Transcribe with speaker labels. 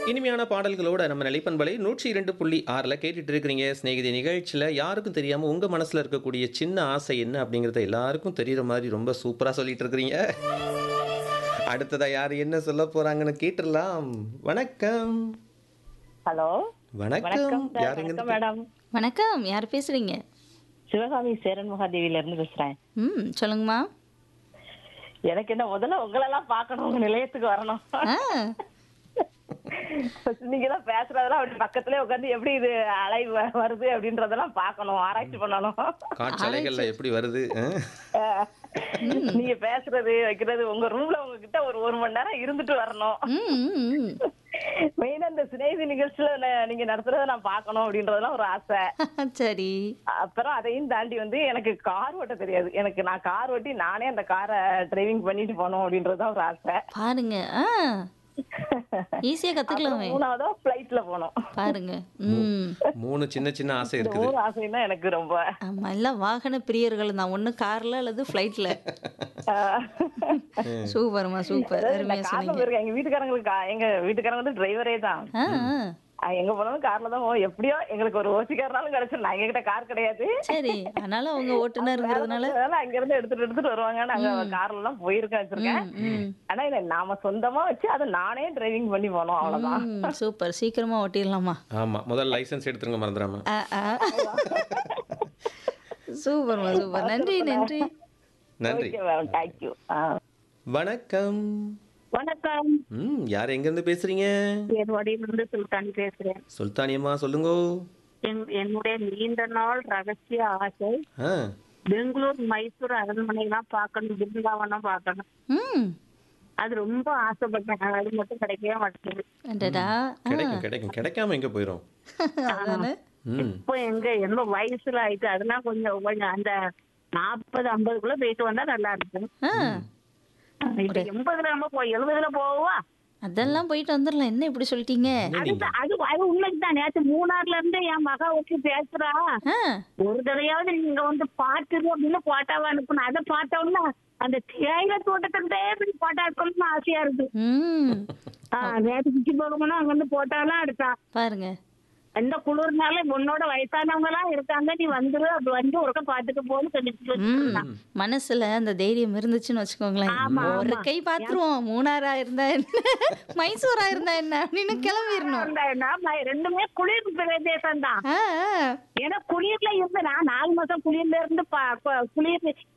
Speaker 1: இனிமையான பாடல்களோட நம்ம நிலைப்பண்பலை நூற்றி இரண்டு புள்ளி ஆறில் கேட்டுட்டு இருக்கிறீங்க சிநேகிதி நிகழ்ச்சியில் யாருக்கும் தெரியாமல் உங்கள் மனசில் இருக்கக்கூடிய சின்ன ஆசை என்ன அப்படிங்கிறத எல்லாருக்கும் தெரியுற மாதிரி ரொம்ப சூப்பராக சொல்லிட்டு இருக்கிறீங்க அடுத்ததா யார் என்ன சொல்ல போறாங்கன்னு கேட்டுடலாம் வணக்கம்
Speaker 2: ஹலோ
Speaker 1: வணக்கம்
Speaker 2: வணக்கம் சார்.
Speaker 1: யாருங்க
Speaker 2: வணக்கம் மேடம்
Speaker 3: வணக்கம் யார் பேசுறீங்க
Speaker 2: சிவகாமி சேரன் மகாதேவில இருந்து பேசுறேன்
Speaker 3: ம் சொல்லுங்கம்மா
Speaker 2: எனக்கு என்ன முதல்ல உங்களெல்லாம் பார்க்கணும் உங்க நிலையத்துக்கு வரணும்
Speaker 3: ஆ
Speaker 2: நீங்க தான் பேசுறதெல்லாம் அப்படி பக்கத்துல உட்காந்து எப்படி இது அலை வ- வருது அப்படின்றதெல்லாம் பார்க்கணும் ஆராய்ச்சி பண்ணணும்
Speaker 1: காற்றலைகள்ல எப்படி வருது ஆ?
Speaker 2: அஹ், நீங்க பேசுறது வைக்கிறது உங்க ரூம்ல உங்ககிட்ட ஒரு ஒரு மணி நேரம் இருந்துட்டு வரணும்
Speaker 3: ம், ம், ம்.
Speaker 2: மெயினா இந்த சிநேகிதி நிகழ்ச்சியில ந- நீங்க நடத்துறத நான் பார்க்கணும் அப்படின்றதெல்லாம் ஒரு ஆசை
Speaker 3: சரி
Speaker 2: அப்புறம் அதையும் தாண்டி வந்து எனக்கு கார் ஓட்ட தெரியாது எனக்கு நான் கார் ஓட்டி நானே அந்த காரை டிரைவிங் பண்ணிட்டு போகணும் அப்படின்றதுதான் ஒரு ஆசை
Speaker 3: பாருங்க ஆ ஈஸியா கத்துக்கலாமே
Speaker 2: அப்புறம் மூணாவதா பிளைட்ல போனோம்
Speaker 3: பாருங்க ம்
Speaker 1: மூணு சின்ன சின்ன ஆசை
Speaker 2: இந்த
Speaker 1: இருக்குது
Speaker 2: ஒரு ஆசை தான் எனக்கு ரொம்ப
Speaker 3: ஆமா எல்லாம் வாகன பிரியர்கள் தான் ஒண்ணு கார்ல அல்லது ஃப்ளைட்ல
Speaker 2: ஆஹ்,
Speaker 3: சூப்பர்மா சூப்பர்
Speaker 2: அதாவது
Speaker 3: அருமையா
Speaker 2: நான் கார்ல
Speaker 3: சொன்னீங்க
Speaker 2: போயிருக்கேன் எங்க வீட்டுக்காரங்களுக்கு கா- எங்க வீட்டுக்காரங்க வந்து டிரைவரே தான்
Speaker 3: ஆ ஆ.
Speaker 2: ஆஹ், எங்க போனாலும் கார்ல தான் போவோம் எப்படியோ எங்களுக்கு ஒரு ஓசிக்காரனாலும் கிடைச்சு நான் எங்ககிட்ட கார் கிடையாது
Speaker 3: சரி அதனால அவங்க ஓட்டுநருங்கிறதுனால
Speaker 2: அதனால அங்க இருந்து எடுத்துட்டு எடுத்துட்டு வருவாங்க நாங்க கார்ல எல்லாம் போயிருக்கேன் வச்சிருக்கேன்
Speaker 3: ம் ம்
Speaker 2: ஆனா இதை நாம சொந்தமா வச்சு அதை நானே டிரைவிங் பண்ணி போனோம் அவ்வளவுதான்
Speaker 3: ம் சூப்பர் சீக்கிரமா ஓட்டிடலாமா
Speaker 1: ஆமா முதல் லைசென்ஸ் எடுத்துருங்க மறந்துடாம
Speaker 3: ஆ ஆ சூப்பர்மா சூப்பர் நன்றி நன்றி
Speaker 1: நன்றி
Speaker 2: ஓகே மேம் தேங்க்யூ
Speaker 1: வணக்கம்
Speaker 2: வணக்கம்
Speaker 1: ம் யார் எங்கேருந்து பேசுறீங்க
Speaker 4: என் வடிவிலிருந்து சுல்தான் பேசுறேன்
Speaker 1: சுல்தானியம்மா சொல்லுங்க
Speaker 4: என்- என்னுடைய நீண்ட நாள் ரகசிய ஆசை
Speaker 1: ஆ
Speaker 4: பெங்களூர் மைசூர் அரண்மனை எல்லாம் பார்க்கணும் பிருந்தாவனம் பார்க்கணும்
Speaker 3: ம்
Speaker 4: அது ரொம்ப ஆசைப்பட்டேன் அது மட்டும் கிடைக்கவே மாட்டேங்குது
Speaker 3: அடடா ஆ
Speaker 1: கிடைக்கும் கிடைக்கும் கிடைக்காம எங்க போயிரும்
Speaker 3: அதானே
Speaker 1: ம்
Speaker 4: இப்போ எங்க என்ன வயசுல ஆயிட்டு அதெல்லாம் கொஞ்சம் கொஞ்சம் அந்த நாற்பது ஐம்பதுக்குள்ள போயிட்டு வந்தா நல்லா இருக்கும்
Speaker 3: ஆ
Speaker 4: இப்ப எண்பதுல நம்ம போய் எழுபதுல போவா
Speaker 3: அதெல்லாம் போயிட்டு வந்துடலாம் என்ன இப்படி சொல்லிட்டீங்க
Speaker 4: அது அது அது உண்மைக்குதான் நேற்று மூணாறுல இருந்து என் மகா வச்சு பேசுறா
Speaker 3: ஆ
Speaker 4: ஒரு தடவையாவது நீங்க வந்து பாத்துரு அப்படின்னு போட்டாவா அனுப்பணும் அதை பார்த்தோம்னா அந்த தேயிலை தோட்டத்திலே இப்படி போட்டா இருக்கணும்னு ஆசையா இருக்கு
Speaker 3: ம்
Speaker 4: ஆஹ் நேற்று சுற்றி போகணும்னா அங்க வந்து போட்டாலாம் எடுத்தா
Speaker 3: பாருங்க
Speaker 4: இந்த குளிர்னால உன்னோட வயசானவங்க எல்லாம் இருக்காங்க நீ வந்துரு அப்படி வந்து ஒருக்க பாத்துக்க போன்னு சொல்லிட்டு
Speaker 3: ம்
Speaker 4: வச்சிருந்தான்.
Speaker 3: மனசுல அந்த தைரியம் இருந்துச்சுன்னு வச்சுக்கோங்களேன்
Speaker 4: ஆமா,
Speaker 3: ஒரு
Speaker 4: ஆமா.
Speaker 3: கை பாத்துருவோம் மூணாரா இருந்தா என்ன மைசூரா இருந்தா என்ன அப்படின்னு கிளம்பிடணும்
Speaker 4: அந்த நாம ரெண்டுமே குளிர் பிரதேசம் தான்
Speaker 3: ஆ, ஆ.
Speaker 4: ஏன்னா குளிர்ல இருந்து நான் நாலு மாசம் குளிர்ல இருந்து பா- ப- குளிர்